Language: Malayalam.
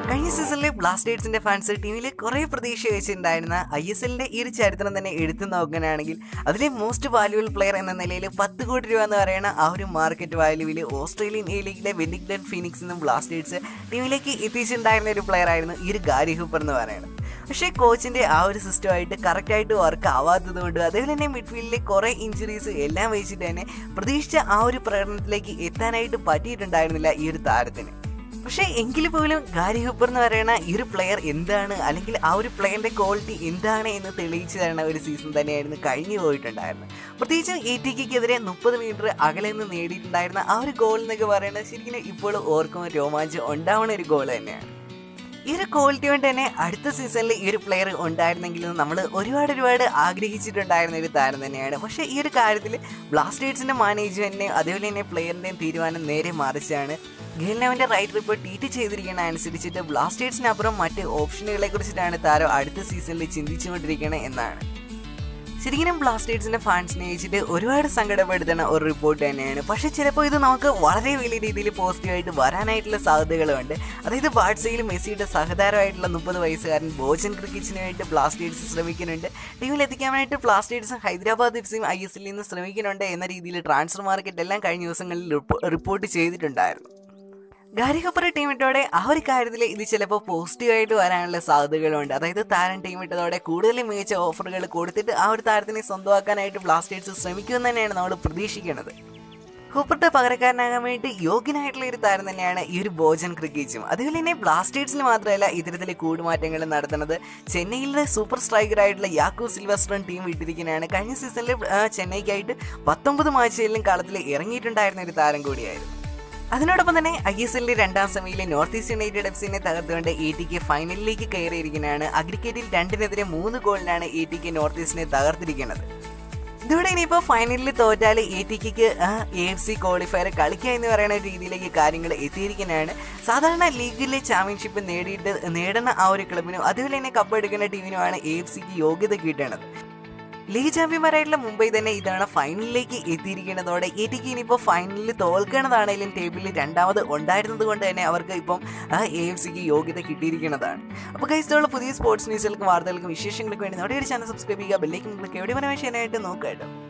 കഴിഞ്ഞ സീസണിലെ ബ്ലാസ്റ്റേഴ്സിന്റെ ഫാൻസ് ടീമിൽ കുറെ പ്രതീക്ഷ വെച്ചിട്ടുണ്ടായിരുന്ന ഐ എസ് എല്ലിന്റെ ഈ ഒരു ചരിത്രം തന്നെ എടുത്തു നോക്കുകയാണെങ്കിൽ അതിലെ മോസ്റ്റ് വാല്യുബിൾ പ്ലെയർ എന്ന നിലയിൽ പത്ത് കോടി രൂപ എന്ന് പറയുന്ന ആ ഒരു മാർക്കറ്റ് വാല്യൂവിൽ ഓസ്ട്രേലിയൻ എ ലീഗിലെ വെല്ലിംഗ്ടൺ ഫിനിക്സ് എന്നും ബ്ലാസ്റ്റേഴ്സ് ടീമിലേക്ക് എത്തിച്ചിട്ടുണ്ടായിരുന്ന ഒരു പ്ലെയർ ആയിരുന്നു ഈ ഒരു ഗാരി ഹൂപ്പർ എന്ന് പറയുന്നത് പക്ഷേ കോച്ചിന്റെ ആ ഒരു സിസ്റ്റമായിട്ട് കറക്റ്റായിട്ട് വർക്ക് ആവാത്തത് കൊണ്ട് അതേപോലെ തന്നെ മിഡ്ഫീൽഡിലെ കുറേ ഇഞ്ചുറീസ് എല്ലാം വെച്ചിട്ട് തന്നെ പ്രതീക്ഷിച്ച ആ ഒരു പ്രകടനത്തിലേക്ക് എത്താനായിട്ട് പറ്റിയിട്ടുണ്ടായിരുന്നില്ല ഈ ഒരു താരത്തിന് പക്ഷേ എങ്കിൽ പോലും ഗാരി ഹൂപ്പർ എന്ന് പറയുന്ന ഈ ഒരു പ്ലെയർ എന്താണ് അല്ലെങ്കിൽ ആ ഒരു പ്ലെയറിന്റെ ക്വാളിറ്റി എന്താണ് എന്ന് തെളിയിച്ചു തരുന്ന ഒരു സീസൺ തന്നെയായിരുന്നു കഴിഞ്ഞു പോയിട്ടുണ്ടായിരുന്നത് പ്രത്യേകിച്ചും എ ടി കെക്കെതിരെ മുപ്പത് മീറ്റർ അകലെ നിന്ന് നേടിയിട്ടുണ്ടായിരുന്ന ആ ഒരു ഗോൾ എന്നൊക്കെ പറയുന്നത് ശരിക്കും ഇപ്പോൾ ഓർക്കുമ്പോൾ രോമാഞ്ചം ഉണ്ടാവുന്ന ഒരു ഗോൾ തന്നെയാണ് ഈ ഒരു ക്വാളിറ്റി കൊണ്ട് തന്നെ അടുത്ത സീസണിൽ ഈ ഒരു പ്ലെയർ ഉണ്ടായിരുന്നെങ്കിലും നമ്മൾ ഒരുപാട് ഒരുപാട് ആഗ്രഹിച്ചിട്ടുണ്ടായിരുന്ന ഒരു താരം തന്നെയാണ് പക്ഷേ ഈ ഒരു കാര്യത്തിൽ ബ്ലാസ്റ്റേഴ്സിന്റെ മാനേജ്മെന്റിനെയും അതേപോലെ തന്നെ പ്ലെയറിന്റെയും തീരുമാനം നേരെ മറിച്ചാണ് ഗെയിലിനവന്റെ റൈറ്റ് റിപ്പോർട്ട് ട്വീറ്റ് ചെയ്തിരിക്കുന്ന അനുസരിച്ചിട്ട് ബ്ലാസ്റ്റേഴ്സിനപ്പുറം മറ്റ് ഓപ്ഷനുകളെ കുറിച്ചിട്ടാണ് താരം അടുത്ത സീസണിൽ ചിന്തിച്ചുകൊണ്ടിരിക്കുന്നത് എന്നാണ് ശരിക്കും ബ്ലാസ്റ്റേഴ്സിന്റെ ഫാൻസിനെ വെച്ചിട്ട് ഒരുപാട് സങ്കടപ്പെടുത്തുന്ന ഒരു റിപ്പോർട്ട് തന്നെയാണ് പക്ഷേ ചിലപ്പോൾ ഇത് നമുക്ക് വളരെ വലിയ രീതിയിൽ പോസിറ്റീവായിട്ട് വരാനായിട്ടുള്ള സാധ്യതകളുണ്ട് അതായത് ബാഡ്സയിൽ മെസ്സിയുടെ സഹതാരമായിട്ടുള്ള മുപ്പത് വയസ്സുകാരൻ ബോജൻ ക്രിക്കറ്റിന് വേണ്ടി ബ്ലാസ്റ്റേഴ്സ് ശ്രമിക്കുന്നുണ്ട് ടീമിൽ എത്തിക്കാനായിട്ട് ബ്ലാസ്റ്റേഴ്സും ഹൈദരാബാദ് എഫ് സിയും ഐ എസ് എല്ലിൽ നിന്ന് ശ്രമിക്കുന്നുണ്ട് എന്ന രീതിയിൽ ട്രാൻസ്ഫർ മാർക്കറ്റ് എല്ലാം കഴിഞ്ഞ ദിവസങ്ങളിൽ റിപ്പോർട്ട് ചെയ്തിട്ടുണ്ടായിരുന്നു ഗാരി ഹപ്പർ ടീം വിട്ടോടെ ആ ഒരു കാര്യത്തിൽ ഇത് ചിലപ്പോൾ പോസിറ്റീവായിട്ട് വരാനുള്ള സാധ്യതകളുണ്ട് അതായത് താരം ടീം വിട്ടതോടെ കൂടുതൽ മികച്ച ഓഫറുകൾ കൊടുത്തിട്ട് ആ ഒരു താരത്തിനെ സ്വന്തമാക്കാനായിട്ട് ബ്ലാസ്റ്റേഴ്സ് ശ്രമിക്കുമെന്ന് തന്നെയാണ് നമ്മൾ പ്രതീക്ഷിക്കുന്നത് ഹൂപ്പറിന്റെ പകരക്കാരനാകാൻ വേണ്ടി യോഗ്യനായിട്ടുള്ള ഒരു താരം തന്നെയാണ് ഈ ഒരു ബോജൻ ക്രിക്കറ്റും അതുപോലെ തന്നെ ബ്ലാസ്റ്റേഴ്സിൽ മാത്രമല്ല ഇത്തരത്തിലെ കൂടുമാറ്റങ്ങൾ നടത്തുന്നത് ചെന്നൈയിലെ സൂപ്പർ സ്ട്രൈക്കർ ആയിട്ടുള്ള യാക്കോ സിൽവസ്ട്രൻ ടീം വിട്ടിരിക്കുന്നതാണ് കഴിഞ്ഞ സീസണിൽ ചെന്നൈക്കായിട്ട് പത്തൊമ്പത് മാച്ചുകളിലും കളത്തിൽ ഇറങ്ങിയിട്ടുണ്ടായിരുന്ന ഒരു താരം കൂടിയായിരുന്നു അതിനോടൊപ്പം തന്നെ ഐ എസ് എല്ലിന്റെ രണ്ടാം സെമിയിലെ നോർത്ത് ഈസ്റ്റ് യുണൈറ്റഡ് എഫ് സിനെ തകർത്തുകൊണ്ട് എ ടി കെ ഫൈനലിലേക്ക് കയറിയിരിക്കുന്നതാണ് അഗ്രിക്കേറ്റിൽ രണ്ടിനെതിരെ മൂന്ന് ഗോളിനാണ് എ ടി കെ നോർത്ത് ഈസ്റ്റിനെ തകർത്തിരിക്കുന്നത് ഇതോടെ ഇനിയിപ്പോൾ ഫൈനലിൽ തോറ്റാൽ എ ടി കെക്ക് എ എഫ് സി ക്വാളിഫയർ കളിക്കുക എന്ന് പറയുന്ന രീതിയിലേക്ക് കാര്യങ്ങൾ എത്തിയിരിക്കുന്നതാണ് സാധാരണ ലീഗിലെ ചാമ്പ്യൻഷിപ്പ് നേടിയിട്ട് നേടുന്ന ആ ഒരു ക്ലബിനും അതുപോലെ തന്നെ കപ്പ് എടുക്കുന്ന ടീമിനുമാണ് എ എഫ് സിക്ക് യോഗ്യത കിട്ടേണ്ടത് ലീഗ് ചാമ്പ്യന്മാരായിട്ടുള്ള മുംബൈ തന്നെ ഇതാണ് ഫൈനലിലേക്ക് എത്തിയിരിക്കുന്നതോടെ എ ടിക്ക് ഇനിയിപ്പോൾ ഫൈനലിൽ തോൽക്കണതാണെങ്കിലും ടേബിളിൽ രണ്ടാമത് ഉണ്ടായിരുന്നത് കൊണ്ട് തന്നെ അവർക്ക് ഇപ്പം ആ എ എഫ് സിക്ക് യോഗ്യത കിട്ടിയിരിക്കുന്നതാണ് അപ്പോൾ കൈസ്തുള്ള പുതിയ സ്പോർട്സ് ന്യൂസുകൾക്കും വാർത്തകൾക്കും വിശേഷങ്ങൾക്കും വേണ്ടി നമ്മുടെ ഒരു ചാനൽ സബ്സ്ക്രൈബ് ചെയ്യുക ബെല്ലേക്കും ക്ലിക്ക് എവിടെ വരെ ചെയ്യാനായിട്ട് നോക്കാം കേട്ടോ